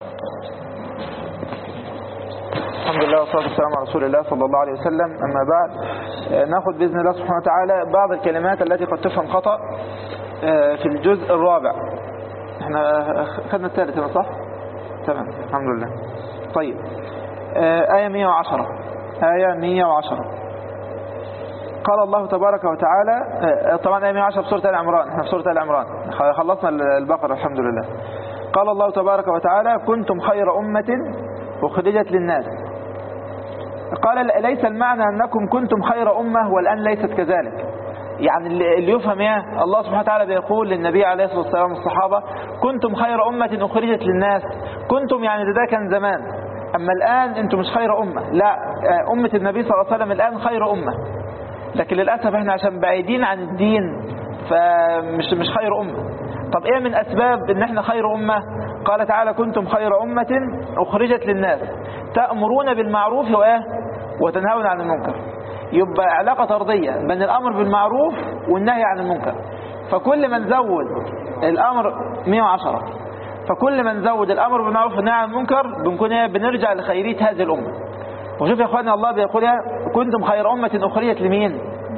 الحمد لله والصلاة والسلام على رسول الله صلى الله عليه وسلم أما بعد ناخذ بإذن الله سبحانه وتعالى بعض الكلمات التي قد تفهم خطأ في الجزء الرابع احنا خدنا الثالث هنا صح؟ تمام الحمد لله طيب آية 110 آية 110 قال الله تبارك وتعالى طبعا آية 110 في سورة آل عمران احنا في سورة آل عمران خلصنا البقرة الحمد لله قال الله تبارك وتعالى كنتم خير أمة أخرجت للناس قال ليس المعنى أنكم كنتم خير أمة والآن ليست كذلك يعني اللي يفهم ايه الله سبحانه وتعالى بيقول للنبي عليه الصلاة والسلام والصحابة كنتم خير أمة أخرجت للناس كنتم يعني ده كان زمان أما الآن أنتم مش خير أمة لا أمة النبي صلى الله عليه وسلم الآن خير أمة لكن للأسف احنا عشان بعيدين عن الدين فمش مش خير أمة طب ايه من أسباب ان احنا خير أمة قال تعالى كنتم خير أمة أخرجت للناس تأمرون بالمعروف وإيه وتنهون عن المنكر يبقى علاقة طردية بين الأمر بالمعروف والنهي عن المنكر فكل من زود الأمر 110 فكل من زود الأمر بالمعروف والنهي عن المنكر بنكون ايه بنرجع لخيرية هذه الأمة وشوف يا اخواني الله بيقول كنتم خير أمة أخرجت لمين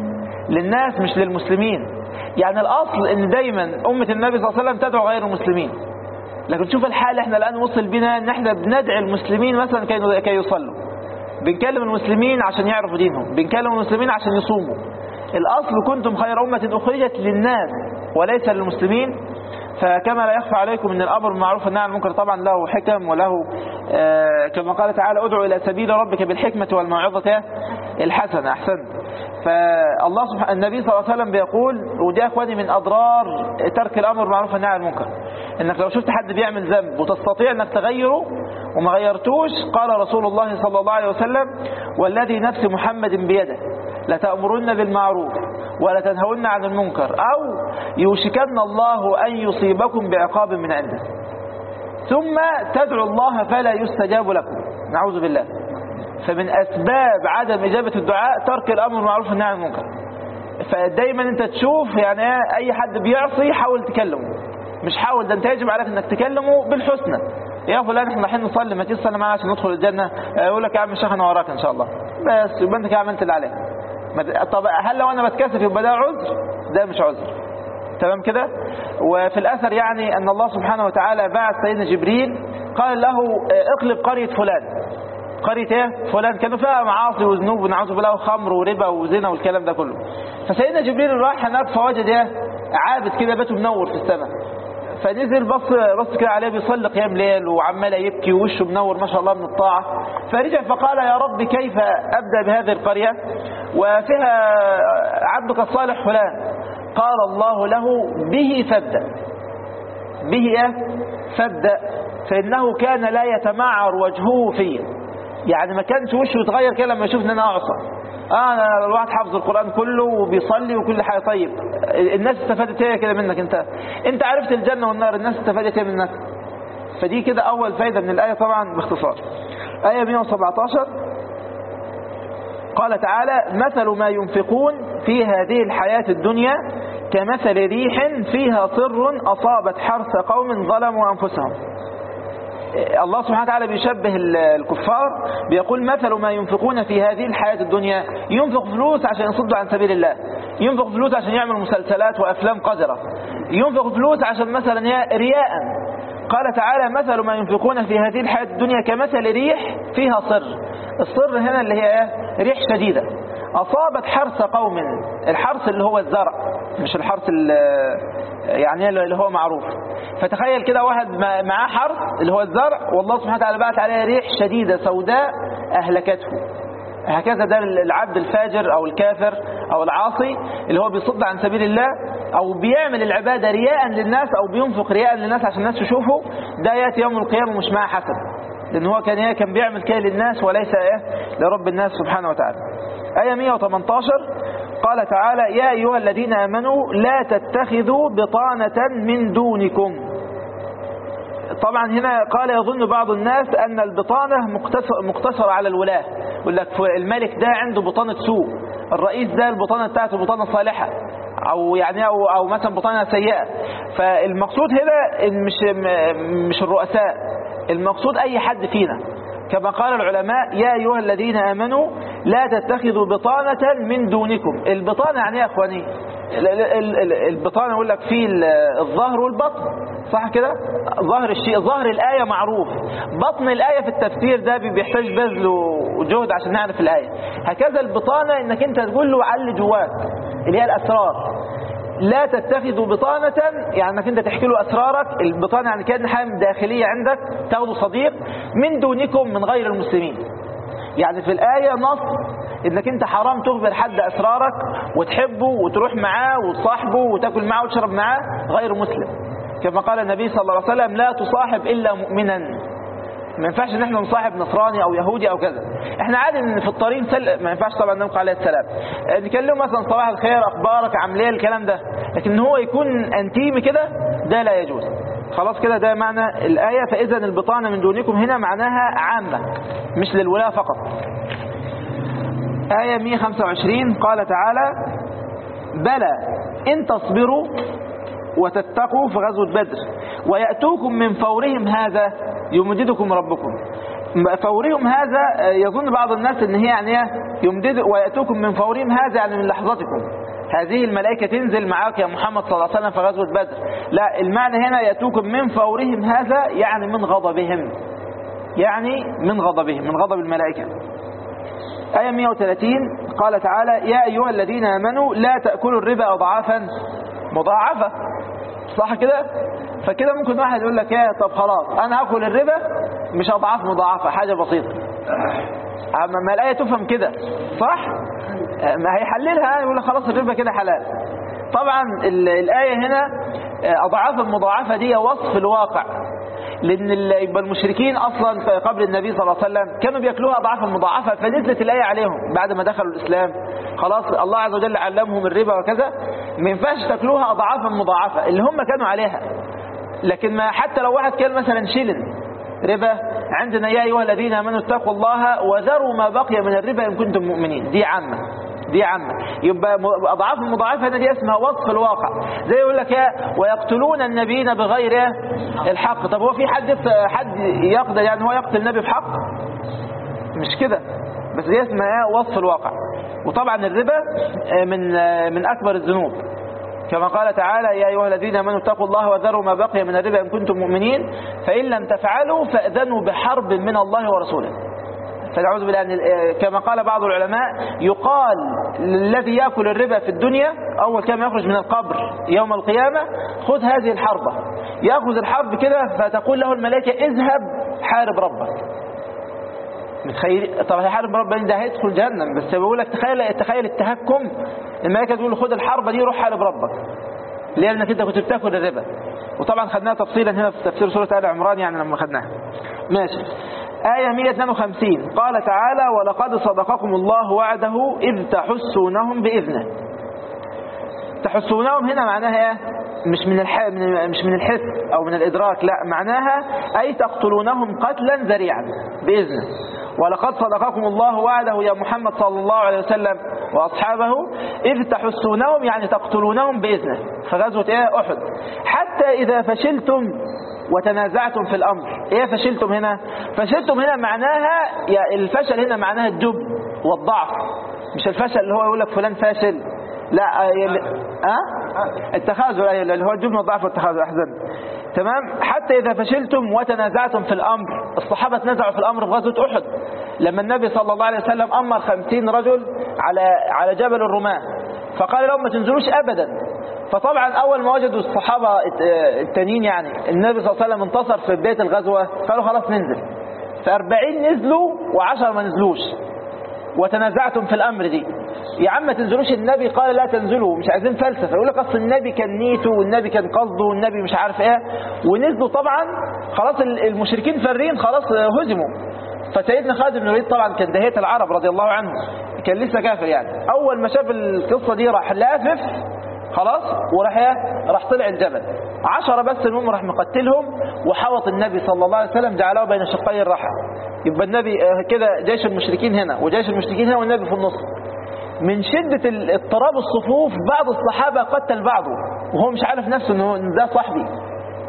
للناس مش للمسلمين يعني الأصل ان دايما أمة النبي صلى الله عليه وسلم تدعو غير المسلمين لكن شوف الحال احنا الآن وصل بنا ان احنا بندعي المسلمين مثلا كي يصلوا بنكلم المسلمين عشان يعرفوا دينهم بنكلم المسلمين عشان يصوموا الأصل كنتم خير أمة أخرجت للناس وليس للمسلمين فكما لا يخفى عليكم ان الامر بالمعروف والنهي عن المنكر طبعا له حكم وله آه كما قال تعالى ادعو الى سبيل ربك بالحكمه والموعظه الحسنه احسنت فالله سبحانه النبي صلى الله عليه وسلم بيقول ودي اخواني من اضرار ترك الامر بالمعروف والنهي عن المنكر انك لو شفت حد بيعمل ذنب وتستطيع انك تغيره وما غيرتوش قال رسول الله صلى الله عليه وسلم والذي نفس محمد بيده لتأمرن بالمعروف ولا تنهون عن المنكر أو يوشكن الله أن يصيبكم بعقاب من عنده ثم تدعو الله فلا يستجاب لكم نعوذ بالله فمن أسباب عدم إجابة الدعاء ترك الأمر بالمعروف والنهي عن المنكر فدايما أنت تشوف يعني أي حد بيعصي حاول تكلمه مش حاول ده أنت يجب عليك أنك تكلمه بالحسنى يا فلان احنا رايحين نصلي ما تيجي تصلي معانا عشان ندخل الجنة يقول لك يا عم الشيخ انا وراك ان شاء الله بس يبقى انت كده عملت اللي عليك طب هل لو انا بتكسف يبقى ده عذر ده مش عذر تمام كده وفي الاثر يعني ان الله سبحانه وتعالى بعث سيدنا جبريل قال له اقلب قرية فلان قرية ايه فلان كانوا فيها معاصي وذنوب ونعوذ بالله وخمر وربا وزنا والكلام ده كله فسيدنا جبريل راح هناك فوجد ايه عابد كده بيته منور في السماء فنزل بص بص كده عليه بيصلي قيام ليل وعمال يبكي ووشه منور ما شاء الله من الطاعه فرجع فقال يا رب كيف ابدا بهذه القريه وفيها عبدك الصالح فلان قال الله له به فابدا به ايه فابدا فانه كان لا يتمعر وجهه فيه يعني ما كانش وشه يتغير كده لما يشوف ان انا اعصى اه انا الواحد حافظ القران كله وبيصلي وكل حاجه طيب الناس استفادت ايه كده منك انت انت عرفت الجنه والنار الناس استفادت ايه منك فدي كده اول فايده من الايه طبعا باختصار ايه 117 قال تعالى مثل ما ينفقون في هذه الحياه الدنيا كمثل ريح فيها صر اصابت حرث قوم ظلموا انفسهم الله سبحانه وتعالى بيشبه الكفار بيقول مثل ما ينفقون في هذه الحياة الدنيا ينفق فلوس عشان يصدوا عن سبيل الله ينفق فلوس عشان يعمل مسلسلات وأفلام قذرة ينفق فلوس عشان مثلا رياء قال تعالى مثل ما ينفقون في هذه الحياة الدنيا كمثل ريح فيها صر الصر هنا اللي هي ريح شديدة أصابت حرث قوم الحرث اللي هو الزرع مش الحرث يعني اللي هو معروف فتخيل كده واحد معاه حرث اللي هو الزرع والله سبحانه وتعالى بعت عليه ريح شديدة سوداء أهلكته هكذا ده العبد الفاجر أو الكافر أو العاصي اللي هو بيصد عن سبيل الله أو بيعمل العبادة رياء للناس أو بينفق رياء للناس عشان الناس تشوفه ده يأتي يوم القيامة مش معاه حسن لأن هو كان ايه كان بيعمل كده للناس وليس ايه لرب الناس سبحانه وتعالى آية 118 قال تعالى يا أيها الذين آمنوا لا تتخذوا بطانة من دونكم طبعا هنا قال يظن بعض الناس أن البطانة مقتصرة على الولاة يقول لك الملك ده عنده بطانة سوء الرئيس ده البطانة بتاعته بطانة صالحة او يعني او, أو مثلا بطانة سيئة فالمقصود هنا إن مش مش الرؤساء المقصود أي حد فينا كما قال العلماء يا أيها الذين آمنوا لا تتخذوا بطانة من دونكم البطانة يعني يا أخواني ال- ال- ال- البطانة يقول لك فيه ال- الظهر والبطن صح كده ظهر الشيء ظهر الآية معروف بطن الآية في التفسير ده بيحتاج بذل وجهد عشان نعرف الآية هكذا البطانة انك انت تقول له على اللي جواك اللي هي الأسرار لا تتخذوا بطانة يعني انك انت تحكي له اسرارك البطانة يعني كان حاجة داخلية عندك تاخده صديق من دونكم من غير المسلمين يعني في الآية نص انك انت حرام تخبر حد اسرارك وتحبه وتروح معاه وتصاحبه وتاكل معاه وتشرب معاه غير مسلم كما قال النبي صلى الله عليه وسلم لا تصاحب الا مؤمنا ما ينفعش ان احنا نصاحب نصراني او يهودي او كذا احنا عادي ان في الطريق نسل... ما ينفعش طبعا نبقى عليه السلام اه، نكلمه مثلا صباح الخير اخبارك عامل ايه الكلام ده لكن ان هو يكون انتيمي كده ده لا يجوز خلاص كده ده معنى الآية فإذا البطانة من دونكم هنا معناها عامة مش للولاة فقط آية 125 قال تعالى بلى إن تصبروا وتتقوا في غزوة بدر ويأتوكم من فورهم هذا يمددكم ربكم فورهم هذا يظن بعض الناس ان هي يعني إيه؟ يمدد ويأتوكم من فورهم هذا يعني من لحظتكم هذه الملائكة تنزل معاك يا محمد صلى الله عليه وسلم في غزوة بدر لا المعنى هنا يأتوكم من فورهم هذا يعني من غضبهم يعني من غضبهم من غضب الملائكة آية 130 قال تعالى يا أيها الذين آمنوا لا تأكلوا الربا أضعافا مضاعفة صح كده فكده ممكن واحد يقول لك يا طب خلاص أنا هاكل الربا مش أضعاف مضاعفة حاجة بسيطة أما ما الآية تفهم كده صح ما هيحللها يقول لك خلاص الربا كده حلال طبعا ال- الآية هنا أضعاف المضاعفة دي وصف الواقع لأن ال- يبقى المشركين أصلا في قبل النبي صلى الله عليه وسلم كانوا بياكلوها أضعاف المضاعفة فنزلت الآية عليهم بعد ما دخلوا الإسلام خلاص الله عز وجل علمهم الربا وكذا ما ينفعش تاكلوها أضعافا مضاعفة اللي هم كانوا عليها لكن ما حتى لو واحد كان مثلا شيلن ربا عندنا يا أيها الذين آمنوا اتقوا الله وذروا ما بقي من الربا إن كنتم مؤمنين دي عامة دي عامة يبقى م- أضعاف المضاعفة هنا دي اسمها وصف الواقع زي يقول لك يا ويقتلون النبيين بغير الحق طب هو في حد يقت- حد يقدر يعني هو يقتل النبي بحق مش كده بس دي اسمها إيه؟ وصف الواقع وطبعا الربا آه، من آه، من أكبر الذنوب كما قال تعالى يا أيها الذين آمنوا اتقوا الله وذروا ما بقي من الربا إن كنتم مؤمنين فإن لم تفعلوا فأذنوا بحرب من الله ورسوله فنعوذ بالله أن كما قال بعض العلماء يقال للذي يأكل الربا في الدنيا أول كما يخرج من القبر يوم القيامة خذ هذه الحربة يأخذ الحرب كده فتقول له الملائكة اذهب حارب ربك متخيل طب هيحارب ربنا ده هيدخل جهنم بس بيقول لك تخيل تخيل التهكم الملائكه تقول له خد الحربه دي روح حارب ربك ليه لانك انت كنت بتاكل الربا وطبعا خدناها تفصيلا هنا في تفسير سوره ال عمران يعني لما خدناها ماشي آية 152 قال تعالى ولقد صدقكم الله وعده إذ تحسونهم بإذنه تحسونهم هنا معناها ايه مش من الح... من- مش من الحس او من الادراك لا معناها اي تقتلونهم قتلا ذريعا باذنه ولقد صدقكم الله وعده يا محمد صلى الله عليه وسلم واصحابه اذ تحسونهم يعني تقتلونهم باذنه في غزوه ايه احد حتى اذا فشلتم وتنازعتم في الامر ايه فشلتم هنا فشلتم هنا معناها يا الفشل هنا معناها الجبن والضعف مش الفشل اللي هو يقول لك فلان فاشل لا ها أه؟ التخاذل أيوة، اللي هو الجبن والضعف والتخاذل احزن تمام حتى اذا فشلتم وتنازعتم في الامر الصحابه تنازعوا في الامر في غزوه احد لما النبي صلى الله عليه وسلم امر خمسين رجل على على جبل الرماه فقال لهم ما تنزلوش ابدا فطبعا اول ما وجدوا الصحابه الت- التانيين يعني النبي صلى الله عليه وسلم انتصر في بدايه الغزوه قالوا خلاص ننزل فأربعين نزلوا وعشر ما نزلوش وتنازعتم في الامر دي يا عم ما تنزلوش النبي قال لا تنزلوا مش عايزين فلسفه يقول لك اصل النبي كان نيته والنبي كان قصده والنبي مش عارف ايه ونزلوا طبعا خلاص ال- المشركين فارين خلاص هزموا فسيدنا خالد بن الوليد طبعا كان دهيه العرب رضي الله عنه كان لسه كافر يعني اول ما شاف القصه دي راح لافف خلاص وراح ايه راح طلع الجبل عشرة بس المهم راح مقتلهم وحوط النبي صلى الله عليه وسلم جعله بين شقي الرحى يبقى النبي آه، كده جيش المشركين هنا وجيش المشركين هنا والنبي في النص من شدة ال- اضطراب الصفوف بعض الصحابة قتل بعضه وهو مش عارف نفسه انه إن ده صاحبي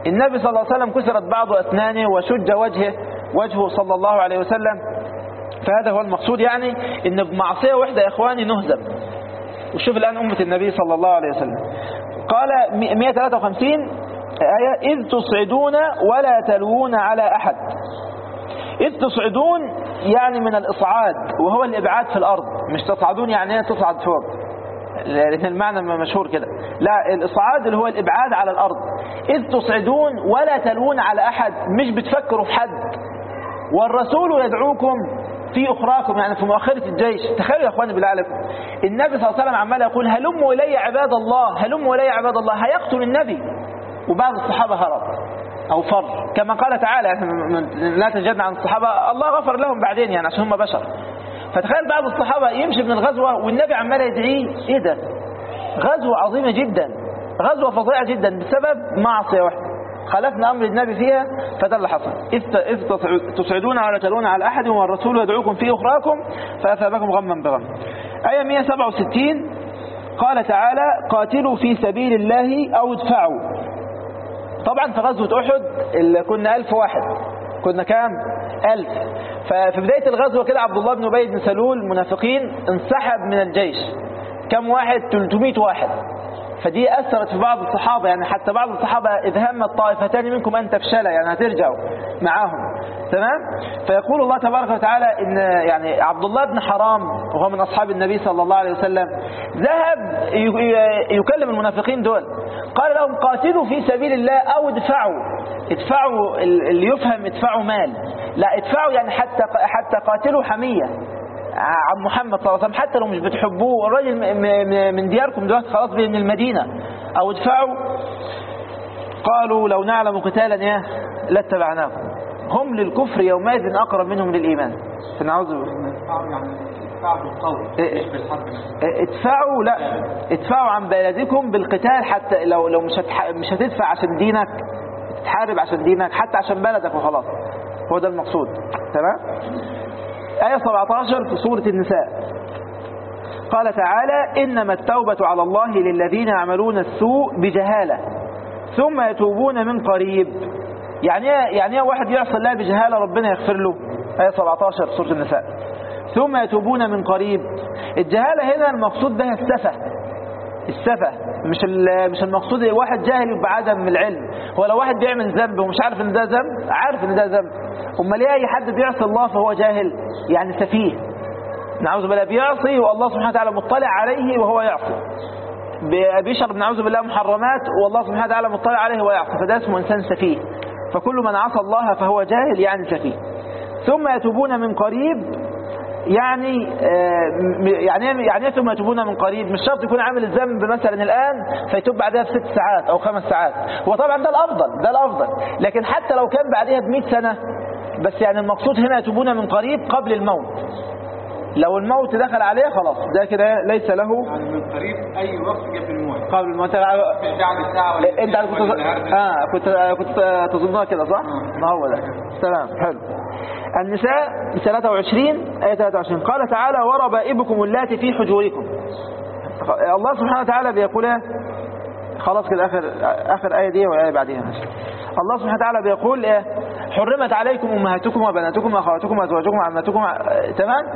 النبي صلى الله عليه وسلم كسرت بعض أسنانه وشج وجهه وجهه صلى الله عليه وسلم فهذا هو المقصود يعني ان بمعصية واحدة يا اخواني نهزم وشوف الآن أمة النبي صلى الله عليه وسلم قال 153 آية إذ تصعدون ولا تلوون على أحد إذ تصعدون يعني من الإصعاد وهو الإبعاد في الأرض مش تصعدون يعني تصعد فوق لأن المعنى مشهور كده لا الإصعاد اللي هو الإبعاد على الأرض إذ تصعدون ولا تلوون على أحد مش بتفكروا في حد والرسول يدعوكم في أخراكم يعني في مؤخرة الجيش تخيلوا يا أخواني بالله عليكم النبي صلى الله عليه وسلم عمال يقول هلموا إلي عباد الله هلموا إلي عباد الله هيقتل النبي وبعض الصحابة هرب أو فر كما قال تعالى لا تجدنا عن الصحابة الله غفر لهم بعدين يعني عشان هم بشر فتخيل بعض الصحابة يمشي من الغزوة والنبي عمال يدعيه إيه ده غزوة عظيمة جدا غزوة فظيعة جدا بسبب معصية واحدة خالفنا أمر النبي فيها فده اللي حصل إذ تصعدون ولا تلون على أحد والرسول يدعوكم في أخراكم فأثابكم غما بغم آية 167 قال تعالى قاتلوا في سبيل الله أو ادفعوا طبعا في غزوة أحد اللي كنا ألف واحد كنا كام ألف ففي بداية الغزوة كده عبد الله بن أبي بن سلول المنافقين انسحب من الجيش كم واحد 300 واحد فدي أثرت في بعض الصحابة يعني حتى بعض الصحابة إذ هم الطائفتان منكم أن تفشلا يعني هترجعوا معاهم تمام فيقول الله تبارك وتعالى إن يعني عبد الله بن حرام وهو من أصحاب النبي صلى الله عليه وسلم ذهب يكلم المنافقين دول قال لهم قاتلوا في سبيل الله أو ادفعوا ادفعوا اللي يفهم ادفعوا مال لا ادفعوا يعني حتى حتى قاتلوا حمية عن محمد صلى الله عليه وسلم حتى لو مش بتحبوه الراجل من دياركم دلوقتي خلاص من المدينة او ادفعوا قالوا لو نعلم قتالا ايه لاتبعناكم هم للكفر يومئذ اقرب منهم للايمان فنعوذ ادفعوا لا ادفعوا عن بلدكم بالقتال حتى لو لو مش مش هتدفع عشان دينك تحارب عشان دينك حتى عشان بلدك وخلاص هو ده المقصود تمام آية 17 في سورة النساء قال تعالى إنما التوبة على الله للذين يعملون السوء بجهالة ثم يتوبون من قريب يعني يعني واحد يعصي الله بجهالة ربنا يغفر له آية 17 سورة النساء ثم يتوبون من قريب الجهالة هنا المقصود بها السفة السفة مش مش المقصود واحد جاهل يبقى عدم العلم هو لو واحد بيعمل ذنب ومش عارف ان ده ذنب عارف ان ده ذنب امال ليه اي حد بيعصي الله فهو جاهل يعني سفيه نعوذ بالله بيعصي والله سبحانه وتعالى مطلع عليه وهو يعصي بيشرب نعوذ بالله محرمات والله سبحانه وتعالى مطلع عليه وهو يعصي فده اسمه انسان سفيه فكل من عصى الله فهو جاهل يعني سفيه ثم يتوبون من قريب يعني يعني يعني ثم يتوبون من قريب مش شرط يكون عامل الذنب مثلا الآن فيتوب بعدها بست ساعات أو خمس ساعات هو طبعا ده الأفضل ده الأفضل لكن حتى لو كان بعدها ب سنة بس يعني المقصود هنا يتوبون من قريب قبل الموت لو الموت دخل عليه خلاص ده كده ليس له يعني من قريب اي وقت قبل الموت قبل الموت في بعد ساعه ولا انت كنت اه كنت كنت تظنها كده صح ما هو ده تمام حلو النساء 23 آية 23 قال تعالى وربائبكم اللاتي في حجوركم الله سبحانه وتعالى بيقول خلاص كده آخر, آخر آية دي وآية بعديها الله سبحانه وتعالى بيقول إيه حرمت عليكم أمهاتكم وبناتكم وأخواتكم وأزواجكم وعماتكم تمام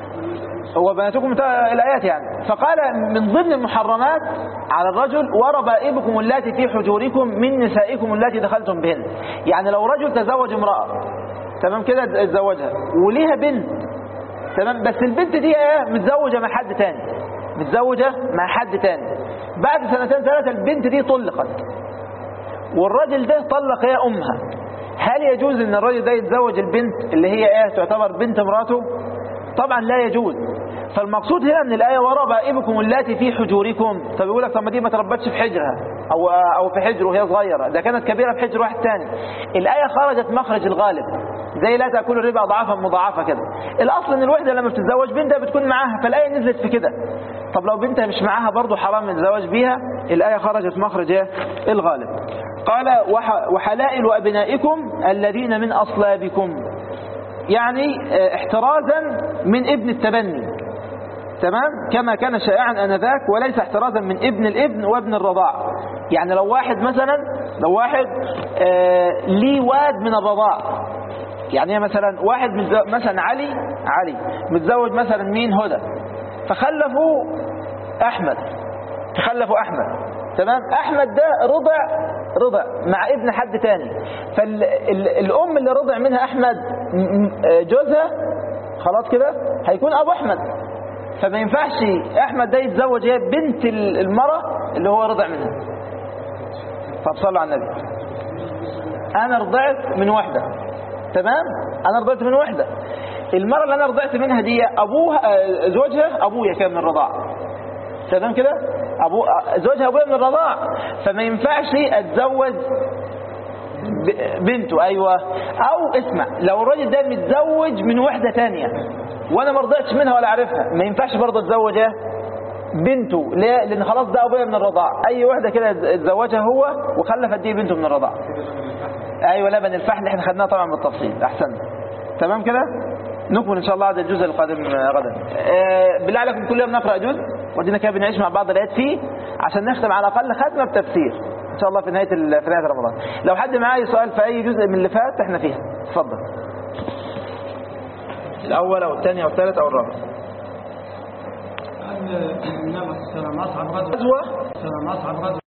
وبناتكم الآيات يعني فقال من ضمن المحرمات على الرجل وربائبكم اللاتي في حجوركم من نسائكم اللاتي دخلتم بهن يعني لو رجل تزوج امرأة تمام كده اتزوجها وليها بنت تمام بس البنت دي ايه متزوجة مع حد تاني متزوجة مع حد تاني بعد سنتين ثلاثة البنت دي طلقت والراجل ده طلق ايه امها هل يجوز ان الراجل ده يتزوج البنت اللي هي ايه تعتبر بنت مراته طبعا لا يجوز فالمقصود هنا من الآية وربائبكم اللاتي في حجوركم طب يقول لك طب ما دي ما تربتش في حجرها أو أو في حجر وهي صغيرة ده كانت كبيرة في حجر واحد تاني الآية خرجت مخرج الغالب زي لا تأكل الربا أضعافا مضاعفة كده الأصل إن الوحدة لما بتتزوج بنتها بتكون معاها فالآية نزلت في كده طب لو بنتها مش معاها برضه حرام الزواج بيها الآية خرجت مخرج الغالب قال وحلائل أبنائكم الذين من أصلابكم يعني احترازا من ابن التبني تمام كما كان شائعا انذاك وليس احترازا من ابن الابن وابن الرضاع يعني لو واحد مثلا لو واحد آه ليه واد من الرضاع يعني إيه مثلا واحد متزو... مثلا علي علي متزوج مثلا مين هدى فخلفوا احمد تخلفوا احمد تمام احمد ده رضع رضع مع ابن حد تاني فالام اللي رضع منها احمد م- م- جوزها خلاص كده هيكون ابو احمد فما ينفعش احمد ده يتزوج هي بنت ال- المرأة اللي هو رضع منها طب صلوا على النبي انا رضعت من واحدة تمام انا رضعت من واحدة المرأة اللي انا رضعت منها دي ابوها آه، زوجها ابويا كان من الرضاعة تمام كده ابو زوجها ابويا من الرضاعة فما ينفعش اتزوج ب- بنته ايوه او اسمع لو الراجل ده متزوج من واحدة تانية وانا ما رضيتش منها ولا عارفها ما ينفعش برضه اتزوج إيه؟ بنته ليه لان خلاص ده ابويا من الرضاعة اي واحدة كده اتزوجها هو وخلفت دي بنته من الرضاعة ايوه لبن الفحل احنا خدناها طبعا بالتفصيل احسن تمام كده نكمل ان شاء الله هذا الجزء القادم آه، غدا آه، بالله عليكم كل يوم نقرا جزء ودينا كده بنعيش مع بعض الايات فيه عشان نختم على الاقل ختمه بتفسير ان شاء الله في نهايه ال- في نهايه رمضان لو حد معاه اي سؤال في اي جزء من اللي فات احنا فيها اتفضل الاول او الثاني او الثالث او الرابع النبي صلى الله عليه وسلم أصعب غزوة غزوه صلى الله عليه وسلم أصعب غزوة